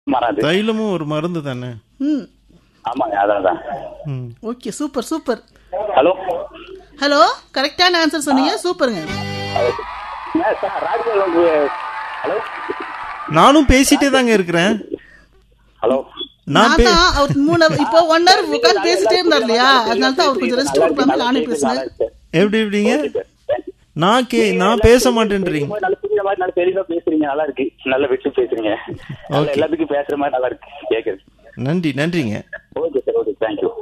மாறாது தைலமும் ஒரு மருந்து தானே ம் ஆமாங்க அதான் அதான் ம் okay super super hello hello கரெக்டான ஆன்சர் சொன்னீங்க சூப்பருங்க சார் ராஜ்கோல் வந்து ஹலோ நானும் பேசிட்டே தாங்க இருக்கிறேன் ஹலோ நான் நான் பே தான் அவர் மூணு இப்போ ஒன் ஹவர் உட்காந்து பேசிட்டே இருந்தார் இல்லையா அதனால தான் அவர் கொஞ்சம் ரெஸ்ட் கொடுக்காம நானே பேசுனேன் எப்படி எப்படிங்க நான் கே நான் பேச மாட்டேன்றீங்க நல்ல புரியுற மாதிரி நல்ல தெளிவா பேசுறீங்க நல்லா இருக்கு நல்ல விட்டு பேசுறீங்க நல்ல Okay. எல்லாத்துக்கும் பேசுற மாதிரி நல்லா இருக்கு கேக்குது நன்றி நன்றிங்க ஓகே சார் ஓகே தேங்க்யூ